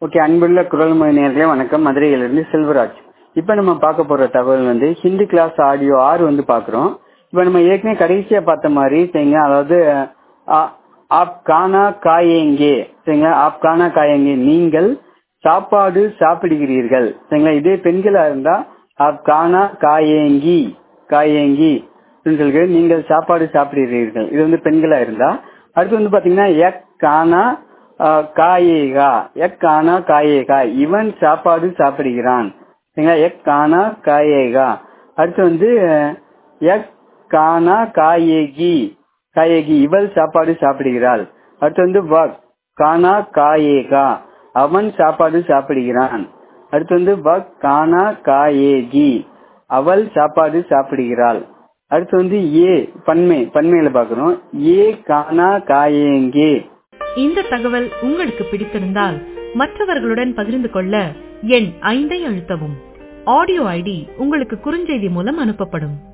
okay அன்புள்ள குரல்மொழி நேர்களே வணக்கம் மதுரையிலிருந்து செல்வராஜ் இப்போ நம்ம பார்க்க போற தகவல் வந்து ஹிந்தி கிளாஸ் ஆடியோ ஆறு வந்து பார்க்குறோம் இப்போ நம்ம ஏற்கனவே கடைசியா பார்த்த மாதிரி சரிங்க அதாவது ஆ- ஆப் கானா காயேங்கே சரிங்களா ஆப் கானா காயேங்கே நீங்கள் சாப்பாடு சாப்பிடுகிறீர்கள் சரிங்களா இதே பெண்களா இருந்தா ஆப் கானா காயேங்கி காயேங்கி அப்படின்னு சொல்லிட்டு நீங்கள் சாப்பாடு சாப்பிடுகிறீர்கள் இது வந்து பெண்களா இருந்தா அடுத்து வந்து பாத்தீங்கன்னா எக் கானா ஆஹ், காயேகா எக் கானா காயேகா இவன் சாப்பாடு சாப்பிடுகிறான் சரிங்களா எக் கானா காயேகா அடுத்து வந்து அஹ், எக் கானா காயேகி காயேகி இவள் சாப்பாடு சாப்பிடுகிறாள் அடுத்து வந்து வக் கானா காயேகா அவன் சாப்பாடு சாப்பிடுகிறான் அடுத்து வந்து வக் கானா காயேகி அவள் சாப்பாடு சாப்பிடுகிறாள் அடுத்து வந்து ஏ பன்மை பன்மையில பாக்குறோம் ஏ கானா காயேங்கே இந்த தகவல் உங்களுக்கு பிடித்திருந்தால் மற்றவர்களுடன் பகிர்ந்து கொள்ள எண் ஐந்தை அழுத்தவும் ஆடியோ ஐடி உங்களுக்கு குறுஞ்செய்தி மூலம் அனுப்பப்படும்